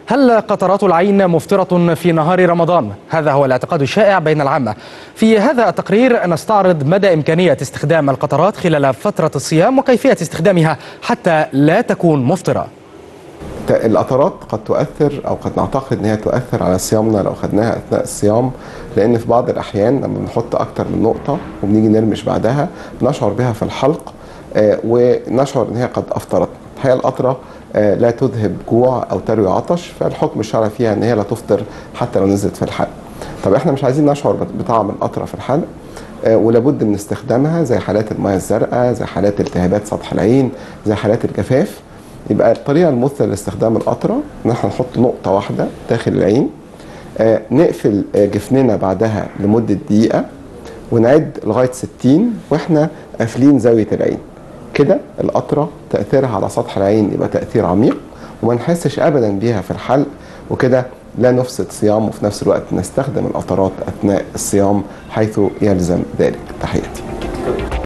هل قطرات العين مفطرة في نهار رمضان؟ هذا هو الاعتقاد الشائع بين العامة في هذا التقرير نستعرض مدى إمكانية استخدام القطرات خلال فترة الصيام وكيفية استخدامها حتى لا تكون مفطرة القطرات قد تؤثر او قد نعتقد ان هي تؤثر على صيامنا لو خدناها اثناء الصيام لان في بعض الاحيان لما بنحط اكتر من نقطه وبنيجي نرمش بعدها بنشعر بها في الحلق آه، ونشعر ان هي قد افطرت الحقيقه القطره آه، لا تذهب جوع او تروي عطش فالحكم الشرعي فيها ان هي لا تفطر حتى لو نزلت في الحلق طب احنا مش عايزين نشعر بطعم القطره في الحلق آه، ولابد من استخدامها زي حالات المياه الزرقاء زي حالات التهابات سطح العين زي حالات الجفاف يبقى الطريقه المثلى لاستخدام القطره ان احنا نحط نقطه واحده داخل العين آه، نقفل آه، جفننا بعدها لمده دقيقه ونعد لغايه 60 واحنا قافلين زاويه العين كده القطره تاثيرها على سطح العين يبقى تاثير عميق وما نحسش ابدا بيها في الحلق وكده لا نفسد صيام وفي نفس الوقت نستخدم القطرات اثناء الصيام حيث يلزم ذلك تحياتي